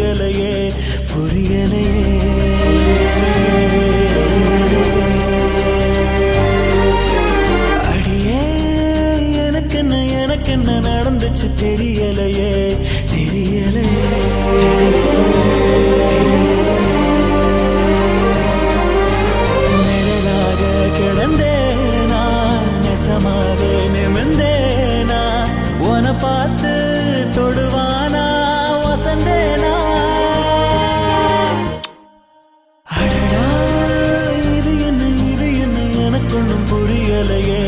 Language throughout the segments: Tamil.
புரியலையே புரியலையே அடியே எனக்கு என்ன எனக்கு என்ன நடந்துச்சு தெரியலையே தெரியலையே நிழலாக கிடந்தேனா நெசமாக நிமிந்தேனா உன பார்த்து தொடுவானா வசந்தேனா அடடா இது என்ன இது என்ன எனக்கொன்னும் புரியலையே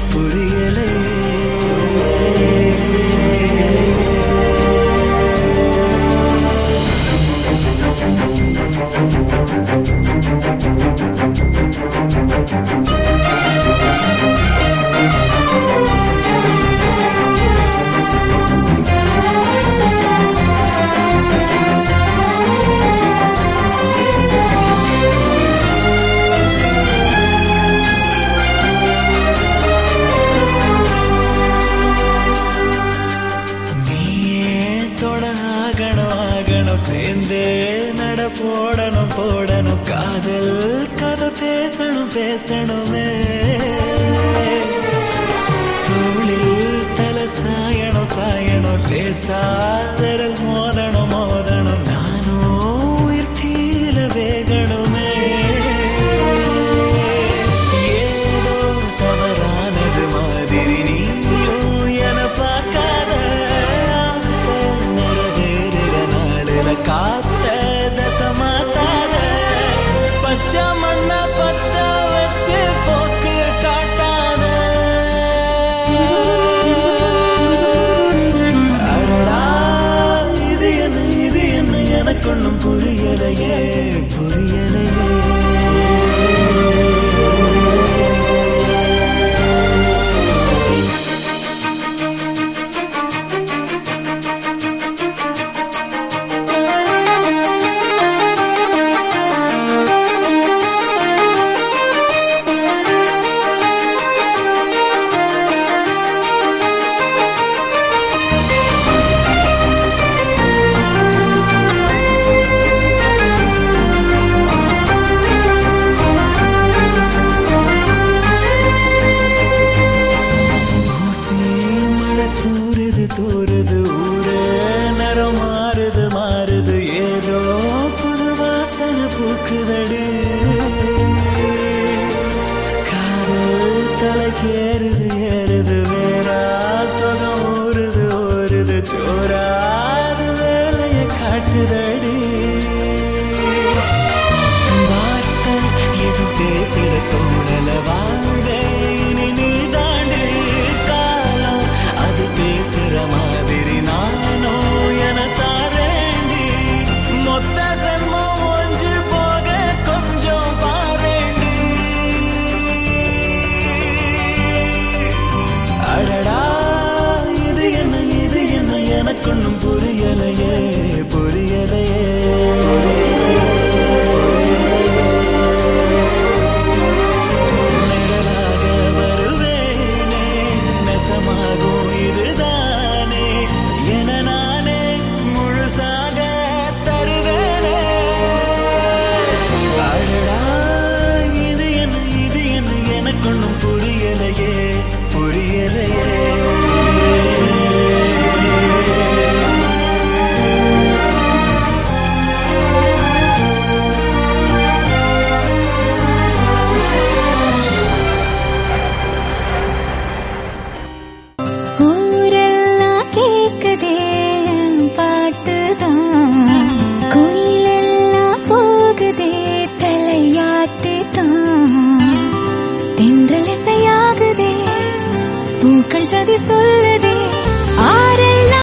புரியலையே நீயே தொட ஆகணும் ஆகணும் சேர்ந்தே நட போடணும் போடணும் காதல் கதை பேசணும் பேசணுமே தோளில் தலை சாயணும் சாயணும் லேசா விரல் மோதணும் மோதணும் நானும் உயிர் தீர வேகணுமே ஏதோ தவறானது மாதிரி நீயோ என பார்க்காத ஆசை நிறைவேறுற நாளில காத்த தசமாத்தாத பச்சை மண்ண பத்த வச்சு போக்கு காட்டாத அடடா இது என்ன இது என்ன எனக்கொன்னும் புரியலையே புரியலையே ஊசி மழை தூறுது தூறுது ஊரே நிறம் மாறுது மாறுது ஏதோ புது வாசனை பூக்குதடு காதல் தலைக்கேறுது ஏறுது வேறா சுகம் ஊறுது ஊறுது சோறாது வேலையை காட்டுதடி வார்த்தை எதுவும் பேசிட தோணல வாழ்வே இனி நீ தாண்டி காலம் அது பேசுற மாதிரி நானும் என தாரேண்டி மொத்த சன்மம் ஒன்று போக கொஞ்சம் பாரேண்டி அடடா இது என்ன இது என்ன எனக்கொன்னும் புரியலையே